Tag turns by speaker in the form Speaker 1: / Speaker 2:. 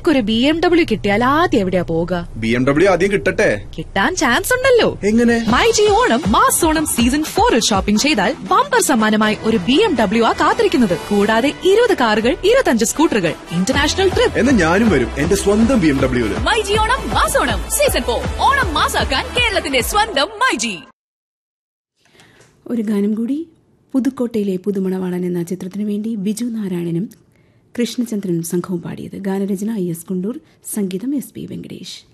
Speaker 1: നിനക്കൊരു B M W കിട്ടിയാൽ ആദ്യം എവിടെയാ പോവുക
Speaker 2: ബി എം ഡബ്ല്യു ആദ്യം കിട്ടട്ടെ
Speaker 1: കിട്ടാൻ ചാൻസ് ഉണ്ടല്ലോ
Speaker 2: എങ്ങനെ
Speaker 1: my G Onam mass Onam season ഫോറിൽ ഷോപ്പിംഗ് ചെയ്താൽ ബമ്പർ സമ്മാനമായി ഒരു ബി എം ഡബ്ല്യു ആ കാത്തിരിക്കുന്നത് കൂടാതെ ഇരുപത് കാറുകൾ ഇരുപത്തഞ്ച് സ്കൂട്ടറുകൾ ഇന്റർനാഷണൽ ട്രിപ്പ്
Speaker 2: എന്നാ ഞാനും വരും എന്റെ സ്വന്തം ബി എം ഡബ്ല്യൂല്
Speaker 3: മൈജി ഓണം മാസോണം സീസൺ ഫോർ ഓണം മാസാക്കാൻ കേരളത്തിന്റെ സ്വന്തം മൈജി
Speaker 4: ഒരു ഗാനം കൂടി പുതുക്കോട്ടയിലെ പുതുമണവാളൻ എന്ന ചിത്രത്തിനു വേണ്ടി ബിജു നാരായണനും കൃഷ്ണചന്ദ്രനും സംഘവും പാടിയത് ഗാനരചന ഐ എസ് കുണ്ടൂർ സംഗീതം എസ് പി വെങ്കടേഷ്